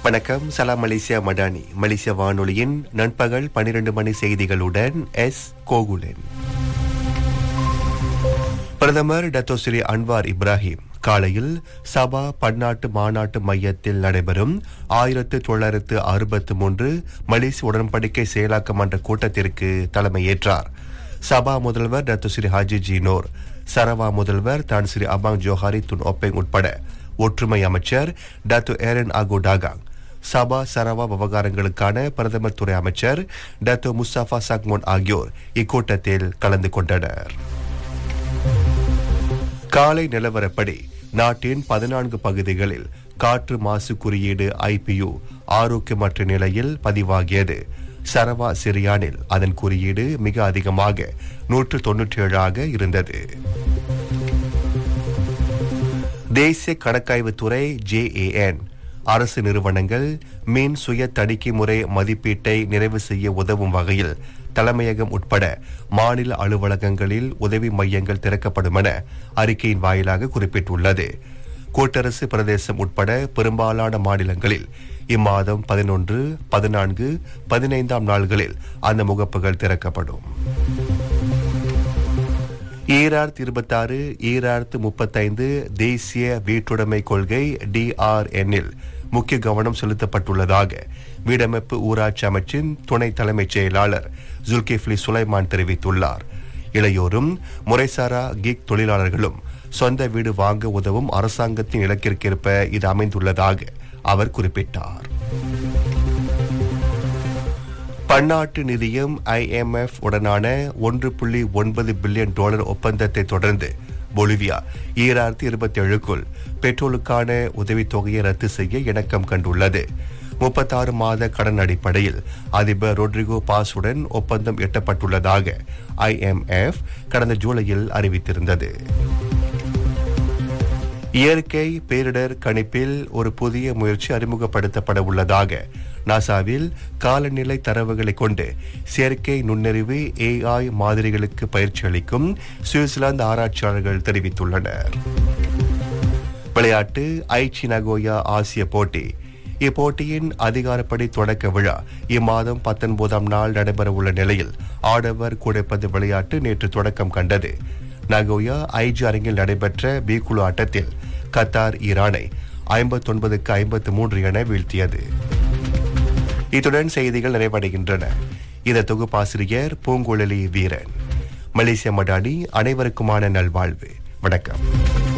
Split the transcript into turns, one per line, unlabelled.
வணக்கம் சலாம் மலேசியா மடானி மலேசிய வானொலியின் நண்பகல் 12 மணி செய்திகளுடன் எஸ் கோகுலன் பிரதமர் டத்தோ ஸ்ரீ அன்வார் இப்ராஹிம் காலையில் சபா பன்னாட்டு மாநாட்டு மையத்தில் நடைபெறும் ஆயிரத்து தொள்ளாயிரத்து அறுபத்து மூன்று மலேசிய உடன்படிக்கை செயலாக்க மன்ற கூட்டத்திற்கு தலைமையேற்றார் சபா முதல்வர் டத்து ஸ்ரீ ஹாஜி ஜீனோர் சரவா முதல்வர் Tan Sri Abang Johari Tun Openg உட்பட ஒற்றுமை அமைச்சர் டத்து ஏரன் ஆகோ டாகாங் சபா சரவா விவகாரங்களுக்கான பிரதமர் துறை அமைச்சர் டத்து முஸ்தபா சக்மோன் ஆகியோர் இக்கூட்டத்தில் கலந்து கொண்டனர் காலை நிலவரப்படி நாட்டின் பதினான்கு பகுதிகளில் காற்று மாசு குறியீடு ஐபியு ஆரோக்கியமற்ற நிலையில் பதிவாகியது சரவா சிரியானில் அதன் குறியீடு மிக அதிகமாக நூற்று தொன்னூற்றி ஏழாக இருந்தது தேசிய கணக்காய்வுத்துறை ஜேஏஎன் அரசு நிறுவனங்கள் மின் சுய தணிக்கை முறை மதிப்பீட்டை நிறைவு செய்ய உதவும் வகையில் தலைமையகம் உட்பட மாநில அலுவலகங்களில் உதவி மையங்கள் திறக்கப்படும் என அறிக்கையின் வாயிலாக குறிப்பிட்டுள்ளது கூட்டரசு பிரதேசம் உட்பட பெரும்பாலான மாநிலங்களில் இம்மாதம் பதினொன்று பதினான்கு பதினைந்தாம் நாள்களில் அந்த முகப்புகள் திறக்கப்படும் ஈராயிரத்தி இருபத்தாறு ஈராயிரத்து முப்பத்தைந்து தேசிய வீட்டுடைமை கொள்கை டிஆர்என்னில் முக்கிய கவனம் செலுத்தப்பட்டுள்ளதாக வீடமைப்பு ஊராட்சி அமைச்சின் துணை தலைமைச் செயலாளர் ஜுல்கிஃப்லி சுலைமான் தெரிவித்துள்ளார் இளையோரும் முறைசாரா கிக் தொழிலாளர்களும் சொந்த வீடு வாங்க உதவும் அரசாங்கத்தின் இலக்கிற்கேற்ப இது அமைந்துள்ளதாக அவர் குறிப்பிட்டார் பன்னாட்டு நிதியம் ஐஎம்எஃப் உடனான ஒன்று புள்ளி ஒன்பது பில்லியன் டாலர் ஒப்பந்தத்தை தொடர்ந்து பொலிவியா ஈராயிரத்தி இருபத்தி ஏழுக்குள் பெட்ரோலுக்கான உதவித்தொகையை ரத்து செய்ய இணக்கம் கண்டுள்ளது முப்பத்தாறு மாத கடன் அடிப்படையில் அதிபர் ரொட்ரிகோ பாஸுடன் ஒப்பந்தம் எட்டப்பட்டுள்ளதாக ஐஎம்எஃப் கடந்த ஜூலையில் அறிவித்திருந்தது இயற்கை பேரிடர் கணிப்பில் ஒரு புதிய முயற்சி அறிமுகப்படுத்தப்பட உள்ளதாக நாசாவில் காலநிலை தரவுகளை கொண்டு செயற்கை நுண்ணறிவு ஏஐ மாதிரிகளுக்கு பயிற்சி அளிக்கும் சுவிட்சர்லாந்து ஆராய்ச்சியாளர்கள் தெரிவித்துள்ளனர் விளையாட்டு ஐச்சி நகோயா ஆசிய போட்டி இப்போட்டியின் அதிகாரப்படி தொடக்க விழா இம்மாதம் பத்தொன்பதாம் நாள் நடைபெறவுள்ள நிலையில் ஆடவர் கூடைப்பந்து விளையாட்டு நேற்று தொடக்கம் கண்டது நகோயா ஐஜி அரங்கில் நடைபெற்ற பி குழு ஆட்டத்தில் கத்தார் ஈரானை ஐம்பத்தொன்பதுக்கு ஐம்பத்து மூன்று என வீழ்த்தியது இத்துடன் செய்திகள் நிறைவடைகின்றன இந்த தொகுப்பாசிரியர் பூங்குழலி வீரன் மலேசிய மடானி அனைவருக்குமான நல்வாழ்வு வணக்கம்